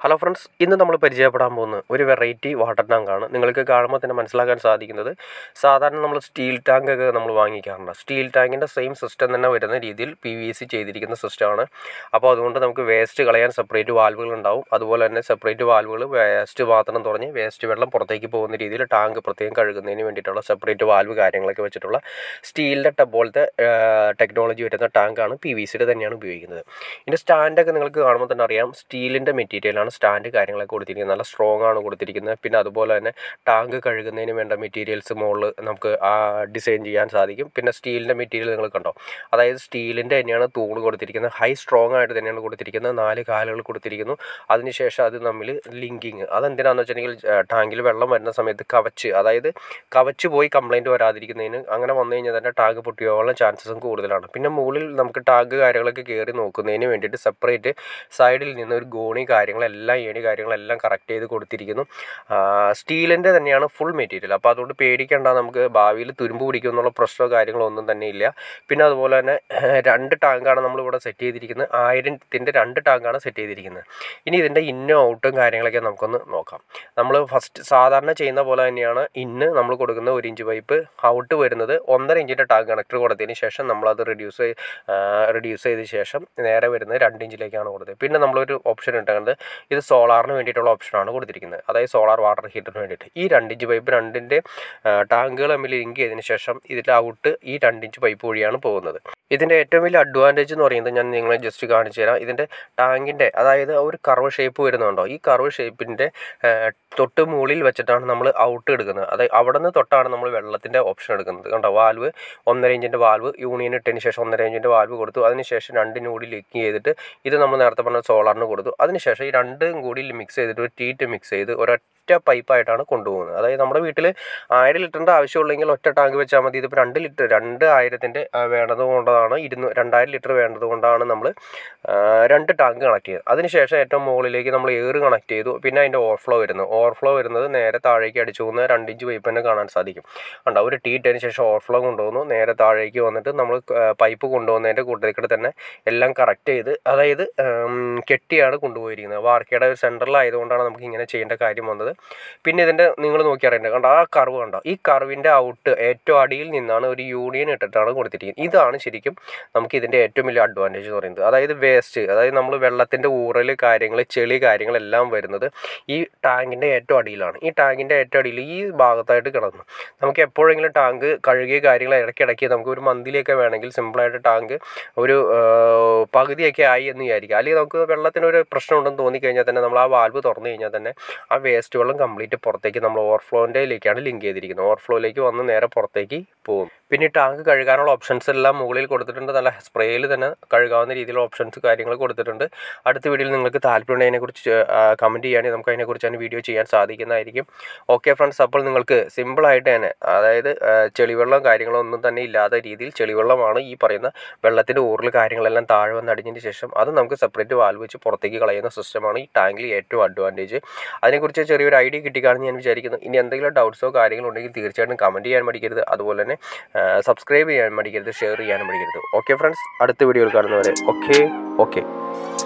hello friends ഇന്ന് നമ്മൾ പരിചയപ്പെടാൻ പോകുന്ന ഒരു വെറൈറ്റി വാട്ടർ ടാങ്കാണ് നിങ്ങൾക്ക് കാണുമ്പോൾ തന്നെ മനസ്സിലാക്കാൻ സാധിക്കുന്നത് സാധാരണ നമ്മൾ സ്റ്റീൽ ടാങ്ക് ഒക്കെ നമ്മൾ വാങ്ങിക്കാറുണ്ട് സ്റ്റീൽ ടാങ്കിൻ്റെ സെയിം സിസ്റ്റം തന്നെ വരുന്ന രീതിയിൽ പി വി സി ചെയ്തിരിക്കുന്ന സിസ്റ്റമാണ് അപ്പോൾ അതുകൊണ്ട് നമുക്ക് വേസ്റ്റ് കളയാൻ സെപ്പറേറ്റ് വാൽവുകൾ ഉണ്ടാവും അതുപോലെ തന്നെ സെപ്പറേറ്റ് വാൽവുകൾ വേസ്റ്റ് മാത്രം തുറഞ്ഞ് വേസ്റ്റ് വെള്ളം പുറത്തേക്ക് പോകുന്ന രീതിയിൽ ടാങ്ക് പ്രത്യേകം കഴുകുന്നതിന് വേണ്ടിയിട്ടുള്ള സെപ്പറേറ്റ് വാൽവ് കാര്യങ്ങളൊക്കെ വെച്ചിട്ടുള്ള സ്റ്റീലിൻ്റെ ട പോലത്തെ ടെക്നോളജി വരുന്ന ടാങ്കാണ് പി വി സിയുടെ തന്നെയാണ് ഉപയോഗിക്കുന്നത് ഇതിൻ്റെ സ്റ്റാൻഡൊക്കെ നിങ്ങൾക്ക് കാണുമ്പോൾ തന്നെ അറിയാം സ്റ്റീലിൻ്റെ മെറ്റീരിയലാണ് സ്റ്റാൻഡ് കാര്യങ്ങളൊക്കെ കൊടുത്തിരിക്കുന്നത് നല്ല സ്ട്രോങ് ആണ് കൊടുത്തിരിക്കുന്നത് പിന്നെ അതുപോലെ തന്നെ ടാങ്ക് കഴുകുന്നതിന് വേണ്ട മെറ്റീരിയൽസ് മുകളിൽ നമുക്ക് ഡിസൈൻ ചെയ്യാൻ സാധിക്കും പിന്നെ സ്റ്റീലിൻ്റെ മെറ്റീരിയൽ നിങ്ങൾ കണ്ടോ അതായത് സ്റ്റീലിൻ്റെ തന്നെയാണ് തൂണ് കൊടുത്തിരിക്കുന്നത് ഹൈ സ്ട്രോങ് ആയിട്ട് തന്നെയാണ് കൊടുത്തിരിക്കുന്നത് നാല് കാലുകൾ കൊടുത്തിരിക്കുന്നു അതിനുശേഷം അത് തമ്മിൽ ലിങ്കിങ് അതെന്തിനാണെന്ന് വെച്ചിട്ടുണ്ടെങ്കിൽ ടാങ്കിൽ വെള്ളം വരുന്ന സമയത്ത് കവച്ച് അതായത് കവച്ച് പോയി കംപ്ലൈൻറ്റ് വരാതിരിക്കുന്നതിന് അങ്ങനെ വന്നു കഴിഞ്ഞാൽ തന്നെ ടാങ്ക് പൊട്ടിയോളം ചാൻസസും കൂടുതലാണ് പിന്നെ മുകളിൽ നമുക്ക് ടാങ്ക് കാര്യങ്ങളൊക്കെ കയറി നോക്കുന്നതിന് വേണ്ടിയിട്ട് സെപ്പറേറ്റ് സൈഡിൽ നിന്ന് ഒരു ഗോണി കാര്യങ്ങളെല്ലാം ഏണി കാര്യങ്ങളെല്ലാം കറക്റ്റ് ചെയ്ത് കൊടുത്തിരിക്കുന്നു സ്റ്റീലിൻ്റെ തന്നെയാണ് ഫുൾ മെറ്റീരിയൽ അപ്പോൾ അതുകൊണ്ട് പേടിക്കേണ്ട നമുക്ക് ഭാവിയിൽ തുരുമ്പ് പിടിക്കും എന്നുള്ള പ്രശ്നമോ കാര്യങ്ങളോ ഒന്നും തന്നെ ഇല്ല പിന്നെ അതുപോലെ തന്നെ രണ്ട് ടാങ്കാണ് നമ്മളിവിടെ സെറ്റ് ചെയ്തിരിക്കുന്നത് ആയിരത്തിൻ്റെ രണ്ട് ടാങ്കാണ് സെറ്റ് ചെയ്തിരിക്കുന്നത് ഇനി ഇതിൻ്റെ ഇന്നും ഔട്ടും കാര്യങ്ങളൊക്കെ നമുക്കൊന്ന് നോക്കാം നമ്മൾ ഫസ്റ്റ് സാധാരണ ചെയ്യുന്ന പോലെ തന്നെയാണ് ഇന്ന് നമ്മൾ കൊടുക്കുന്ന ഒരു ഇഞ്ച് പൈപ്പ് ഔട്ട് വരുന്നത് ഒന്നര ഇഞ്ചിൻ്റെ ടാങ്ക് കണക്ടർ കൊടുത്തതിന് ശേഷം നമ്മളത് റിഡ്യൂസ് റിഡ്യൂസ് ചെയ്ത ശേഷം നേരെ വരുന്നത് രണ്ട് ഇഞ്ചിലേക്കാണ് കൊടുത്തത് പിന്നെ നമ്മളൊരു ഓപ്ഷൻ ഇട്ടുന്നത് ഇത് സോളാറിന് വേണ്ടിയിട്ടുള്ള ഓപ്ഷനാണ് കൊടുത്തിരിക്കുന്നത് അതായത് സോളാർ വാട്ടർ ഹീറ്ററിന് വേണ്ടിയിട്ട് ഈ രണ്ട് ഇഞ്ച് പൈപ്പ് രണ്ടിൻ്റെ ടാങ്കുകൾ തമ്മിൽ ലിങ്ക് ചെയ്തതിന് ശേഷം ഇതിൽ ഔട്ട് ഈ രണ്ട് ഇഞ്ച് പൈപ്പ് വഴിയാണ് പോകുന്നത് ഇതിൻ്റെ ഏറ്റവും വലിയ അഡ്വാൻറ്റേജ് എന്ന് പറയുന്നത് ഞാൻ നിങ്ങളെ ജസ്റ്റ് കാണിച്ചു തരാം ഇതിൻ്റെ ടാങ്കിൻ്റെ അതായത് ഒരു കർവ് ഷേപ്പ് വരുന്നുണ്ടോ ഈ കർവ് ഷേപ്പിൻ്റെ തൊട്ട് മുകളിൽ വെച്ചിട്ടാണ് നമ്മൾ ഔട്ട് എടുക്കുന്നത് അതായത് അവിടെ നിന്ന് തൊട്ടാണ് നമ്മൾ വെള്ളത്തിൻ്റെ ഓപ്ഷൻ എടുക്കുന്നത് കണ്ടോ വാൽവ് ഒന്നര ഇഞ്ചിൻ്റെ വാൽവ് യൂണിയൻ ഇട്ടതിന് ശേഷം ഒന്നര ഇഞ്ചിൻ്റെ വാൽവ് കൊടുത്തു അതിനുശേഷം രണ്ടിനും കൂടി ലിങ്ക് ചെയ്തിട്ട് ഇത് നമ്മൾ നേരത്തെ പറഞ്ഞ സോളാറിന് കൊടുത്തു അതിനുശേഷം ഈ രണ്ടും കൂടി മിക്സ് ചെയ്തിട്ട് ഒരു ടീറ്റ് മിക്സ് ചെയ്ത് ഒരൊറ്റ പൈപ്പായിട്ടാണ് കൊണ്ടുപോകുന്നത് അതായത് നമ്മുടെ വീട്ടിൽ ആയിരം ലിറ്ററിൻ്റെ ആവശ്യമുള്ളെങ്കിൽ ഒറ്റ ടാങ്ക് വെച്ചാൽ മതി ഇതിപ്പോൾ രണ്ട് ലിറ്റർ രണ്ട് ആയിരത്തിൻ്റെ വേണ്ടത് കൊണ്ടാണ് ഇരുന്നൂ രണ്ടായിരം ലിറ്റർ വേണ്ടത് കൊണ്ടാണ് നമ്മൾ രണ്ട് ടാങ്ക് കണക്ട് ചെയ്തത് അതിനുശേഷം ഏറ്റവും മുകളിലേക്ക് നമ്മൾ എയർ കണക്ട് ചെയ്തു പിന്നെ അതിൻ്റെ ഓവർഫ്ലോ വരുന്നത് ഓവർഫ്ലോ വരുന്നത് നേരെ താഴേക്ക് അടിച്ചു പോകുന്ന രണ്ട് ഇഞ്ച് പൈപ്പ് തന്നെ കാണാൻ സാധിക്കും ഉണ്ടോ ഒരു ടീ ഇട്ടതിന് ശേഷം ഓവർഫ്ലോ കൊണ്ടുപോകുന്നു നേരെ താഴേക്ക് വന്നിട്ട് നമ്മൾ പൈപ്പ് കൊണ്ടുപോകുന്നതിൻ്റെ കൂട്ടത്തിൽ തന്നെ എല്ലാം കറക്റ്റ് ചെയ്ത് അതായത് കെട്ടിയാണ് കൊണ്ടുപോയിരിക്കുന്നത് വാർക്കയുടെ ഒരു സെൻറ്ററിലായതുകൊണ്ടാണ് നമുക്ക് ഇങ്ങനെ ചെയ്യേണ്ട കാര്യം വന്നത് പിന്നെ ഇതിൻ്റെ നിങ്ങൾ നോക്കി അറിയേണ്ടത് കണ്ടോ ആ കർവ് കണ്ടോ ഈ കർവിൻ്റെ ഔട്ട് ഏറ്റവും അടിയിൽ നിന്നാണ് ഒരു യൂണിയൻ ഇട്ടിട്ടാണ് കൊടുത്തിരിക്കുന്നത് ഇതാണ് ശരിക്കും നമുക്ക് ഇതിൻ്റെ ഏറ്റവും വലിയ അഡ്വാൻറ്റേജ് എന്ന് പറയുന്നത് അതായത് വേസ്റ്റ് അതായത് നമ്മൾ വെള്ളത്തിൻ്റെ ഊറൽ കാര്യങ്ങൾ ചെളി കാര്യങ്ങളെല്ലാം വരുന്നത് ഈ ടാങ്കിൻ്റെ ഏറ്റവും അടിയിലാണ് ഈ ടാങ്കിൻ്റെ ഏറ്റവും അടിയിൽ ഈ ഭാഗത്തായിട്ട് കിടന്നു നമുക്ക് എപ്പോഴെങ്കിലും ടാങ്ക് കഴുകിയ കാര്യങ്ങൾ ഇടയ്ക്കിടയ്ക്ക് നമുക്ക് ഒരു മന്തിലേക്ക് വേണമെങ്കിൽ സിമ്പിളായിട്ട് ടാങ്ക് ഒരു പകുതിയൊക്കെ ആയി എന്ന് വിചാരിക്കുക അല്ലെങ്കിൽ നമുക്ക് വെള്ളത്തിനൊരു പ്രശ്നമുണ്ടെന്ന് തോന്നിക്കഴിഞ്ഞാൽ തന്നെ നമ്മൾ ആ വാൽവ് തുറന്നു കഴിഞ്ഞാൽ തന്നെ ആ വേസ്റ്റ് വെള്ളം കംപ്ലീറ്റ് പുറത്തേക്ക് നമ്മൾ ഓവർഫ്ലോൻ്റെയിലേക്കാണ് ലിങ്ക് ചെയ്തിരിക്കുന്നത് ഓവർഫ്ലോയിലേക്ക് വന്ന് നേരെ പുറത്തേക്ക് പോകും പിന്നെ ഈ ടാങ്ക് കഴുകാനുള്ള ഓപ്ഷൻസ് എല്ലാം മുകളിൽ കൊടുത്തിട്ടുണ്ട് നല്ല സ്പ്രേയിൽ തന്നെ കഴുകാവുന്ന രീതിയിലുള്ള ഓപ്ഷൻസ് കാര്യങ്ങൾ കൊടുത്തിട്ടുണ്ട് അടുത്ത വീഡിയോയിൽ നിങ്ങൾക്ക് താല്പര്യം അതിനെക്കുറിച്ച് കമൻറ്റ് ചെയ്യുകയാണെങ്കിൽ നമുക്ക് അതിനെക്കുറിച്ച് തന്നെ വീഡിയോ ചെയ്യാൻ സാധിക്കുന്നതായിരിക്കും ഓക്കെ ഫ്രണ്ട്സ് അപ്പോൾ നിങ്ങൾക്ക് സിമ്പിളായിട്ട് തന്നെ അതായത് ചെളിവെള്ളം കാര്യങ്ങളോ ഒന്നും തന്നെ ഇല്ലാത്ത രീതിയിൽ ചെളിവെള്ളമാണ് ഈ പറയുന്ന വെള്ളത്തിൻ്റെ ഊറിൽ കാര്യങ്ങളെല്ലാം താഴെ വന്ന് അടിഞ്ഞതിന് ശേഷം അത് നമുക്ക് സെപ്പറേറ്റ് വാൽവ് വെച്ച് പുറത്തേക്ക് കളയുന്ന സിസ്റ്റമാണ് ഈ ടാങ്കിൽ ഏറ്റവും അഡ്വാൻറ്റേജ് അതിനെക്കുറിച്ച് ചെറിയൊരു ഐഡിയ കിട്ടിക്കാണെന്ന് ഞാൻ വിചാരിക്കുന്നു ഇനി എന്തെങ്കിലും ഡൗട്ട്സോ കാര്യങ്ങളോ ഉണ്ടെങ്കിൽ തീർച്ചയായിട്ടും കമൻറ്റ് ചെയ്യാൻ മടിക്കരുത് അതുപോലെ തന്നെ സബ്സ്ക്രൈബ് ചെയ്യാൻ മടിക്കരുത് ഷെയർ ചെയ്യാനും മടിക്കരുത് ഓക്കെ ഫ്രണ്ട്സ് അടുത്ത വീഡിയോയിൽ കാണുന്നവരെ ഓക്കെ ഓക്കെ